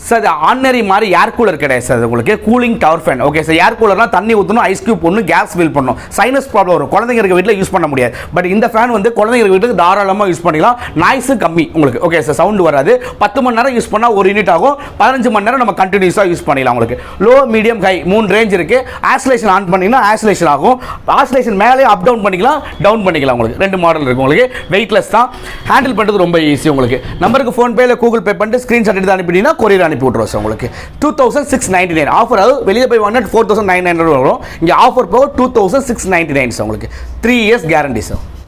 sir இது ordinary மாதிரி air cooler கிடையாது சார் இது உங்களுக்கு cooling tower fan okay sir air கூலர்னா தண்ணி ஊற்றணும் ஐஸ் கியூப் போடணும் கேஸ் ஃபில் பண்ணணும் சைனஸ் ப்ராப்ளம் வரும் குழந்தைங்க இருக்க வீட்டில் யூஸ் பண்ண முடியாது பட் இந்த ஃபேன் வந்து குழந்தைங்க இருக்க வீட்டுக்கு தாராளமாக யூஸ் பண்ணிக்கலாம் நாய்ஸு கம்மி உங்களுக்கு ஓகே சார் சவுண்டு வராது பத்து மணி நேரம் யூஸ் பண்ணால் ஒரு யூனிட் ஆகும் பதினஞ்சு மணி நேரம் நம்ம கண்டினியூஸாக யூஸ் பண்ணிக்கலாம் உங்களுக்கு லோ மீடியம் ஹை மூணு ரேஞ்ச் இருக்கு ஆஸ்லேஷன் ஆன் பண்ணிங்கன்னா ஆஸ்லேஷன் ஆகும் ஆஸ்லேஷன் மேலே அப் டவுன் பண்ணிக்கலாம் டவுன் பண்ணிக்கலாம் உங்களுக்கு ரெண்டு மாடல் இருக்கு உங்களுக்கு வெயிட்லெஸ் தான் ஹேண்டில் பண்ணுறது ரொம்ப ஈஸி உங்களுக்கு நம்பருக்கு ஃபோன்பே இல்லை கூகுள் பே பண்ணிட்டு ஸ்க்ரீன்ஷாட் எடுத்து அனுப்பிட்டீங்கன்னா கொரியர் அனுப்பி விட்ருவோம் சார் உங்களுக்கு two thousand six ninety nine offer அதாவது வெளியே போய் வாங்கினா ஃபோர் தௌசண்ட் நைன் ஹண்ட்ரட் வரும் இங்கே ஆஃபர் போக two thousand six ninety nine sir உங்களுக்கு த்ரீ இயர்ஸ் கேரண்டி சார்